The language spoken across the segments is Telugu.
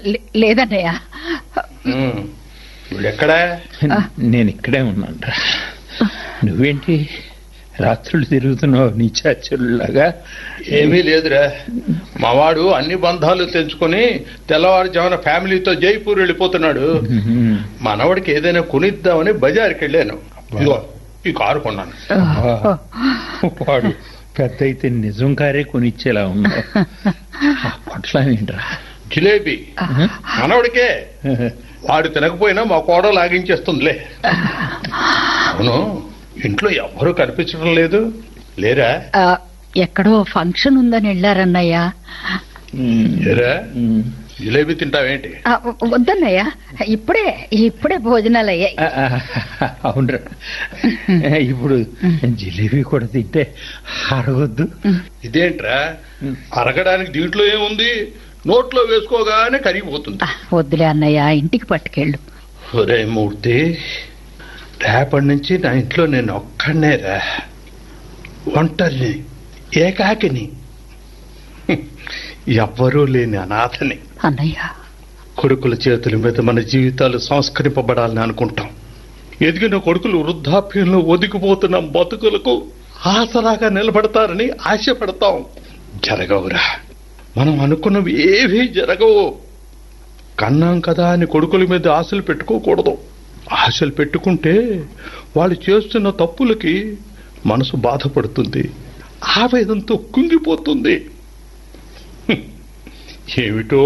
లే- లేదన్నయ్య ఉమ్. వీడెక్కడా నేను ఇక్కడే ఉన్నాను రా నువ్వేంటి రాత్రులు తిరుగుతున్నావు నీ చాచుల్లాగా ఏమీ లేదురా మావాడు అన్ని బంధాలు తెంచుకొని తెల్లవారుజామున ఫ్యామిలీతో జైపూర్ వెళ్ళిపోతున్నాడు మనవడికి ఏదైనా కొనిద్దామని బజార్కి వెళ్ళాను ఇదిగో ఈ కారు కొన్నాను వాడు పెద్ద అయితే నిజం కారే కొనిచ్చేలా ఉన్నావు ఆ పొట్ల ఏంట్రా జిలేబీ మనవడికే వాడు తినకపోయినా మా కోడ లాగించేస్తుందిలే అవును ఇంట్లో ఎవ్వరూ కనిపించడం లేదు లేరా ఆ, ఎక్కడో ఫంక్షన్ ఉందని వెళ్ళారన్నయ్య లేరా జిలేబీ తింటావేంటి ఆ, వద్దన్నయ్య ఇప్పుడే ఇప్పుడే భోజనాలు అయ్యాయి ఆ, ఆ, అవునరా ఇప్పుడు జిలేబీ కూడా తింటే అరగొద్దు ఇదేంట్రా అరగడానికి దీంట్లో ఏముంది నోట్లో వేసుకోగానే కరిగిపోతుంది ఆ, వద్దులే అన్నయ్య ఇంటికి పట్టుకెళ్ళు ఒరే మూర్తి రేపటి నుంచి నా ఇంట్లో నేను ఒక్కడనేరా ఒంటరిని ఏకాకిని హ్మ్. ఎవ్వరూ లేని అనాథని అన్నయ్య కొడుకుల చేతుల మీద మన జీవితాలు సంస్కరింపబడాలని అనుకుంటాం ఎదిగిన కొడుకులు వృద్ధాప్యంలో ఒదిగిపోతున్న బతుకులకు ఆసరాగా నిలబడతారని ఆశపడతాం జరగవురా మనం అనుకున్నవి ఏవీ జరగవు కన్నాం కదా అని కొడుకుల మీద ఆశలు పెట్టుకోకూడదు ఆశలు పెట్టుకుంటే వాళ్ళు చేస్తున్న తప్పులకి మనసు బాధపడుతుంది ఆవేదంతో కుంగిపోతుంది హ్మ్. ఏమిటో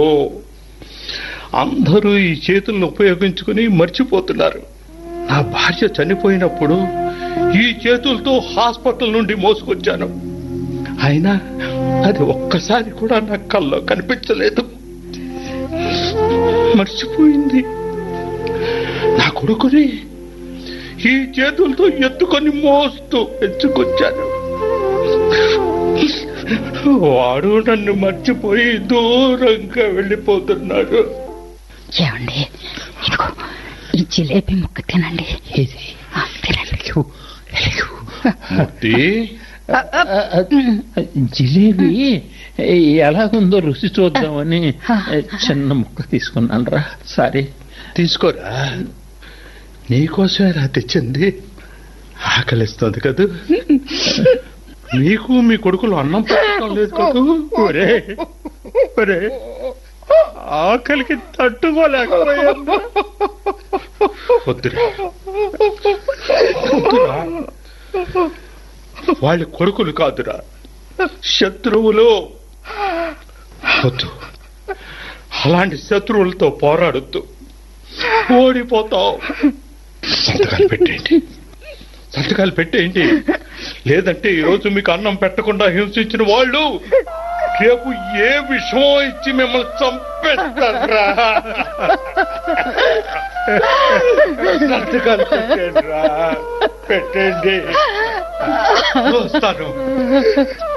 అందరూ ఈ చేతులను ఉపయోగించుకుని మర్చిపోతున్నారు నా భార్య చనిపోయినప్పుడు ఈ చేతులతో హాస్పిటల్ నుండి మోసుకొచ్చాను అయినా అది ఒక్కసారి కూడా నా కల్లో కనిపించలేదు మర్చిపోయింది నా కొడుకుని ఈ చేతులతో ఎత్తుకొని మోస్తూ ఎత్తుకొచ్చాను వాడు నన్ను మర్చిపోయి దూరంగా వెళ్ళిపోతున్నాడు ఏమండి ఇదిగో ఈ జిలేబీ ముక్క తినండి ఇది ఆ, తినండి ఎలుగు, ఎలుగు. మూర్తి ఆ, ఆ, ఆ, జిలేబీ ఎలాగుందో రుచి చూద్దామని చిన్న ముక్క తీసుకున్నాను రా సారీ తీసుకోరా నీకోసమే రా తెచ్చింది ఆకలిస్తుంది కదూ నీకు మీ కొడుకులు అన్నం పెట్టడం లేదు కదూ ఒరే ఒరే ఆకలికి తట్టుకోలేకపోయాను వద్దురా వద్దురా వాళ్ళ కొడుకులు కాదురా శత్రువులు వద్దు అలాంటి శత్రువులతో పోరాడొద్దు ఓడిపోతావు సంతకాలు పెట్టేయండి సంతకాలు పెట్టేయండి లేదంటే ఈ రోజు మీకు అన్నం పెట్టకుండా హింసించిన వాళ్ళు రేపు ఏ విషమో ఇచ్చి మిమ్మల్ని చంపేస్తారా సంతకాలు పెట్టండి పెట్టండి వస్తాను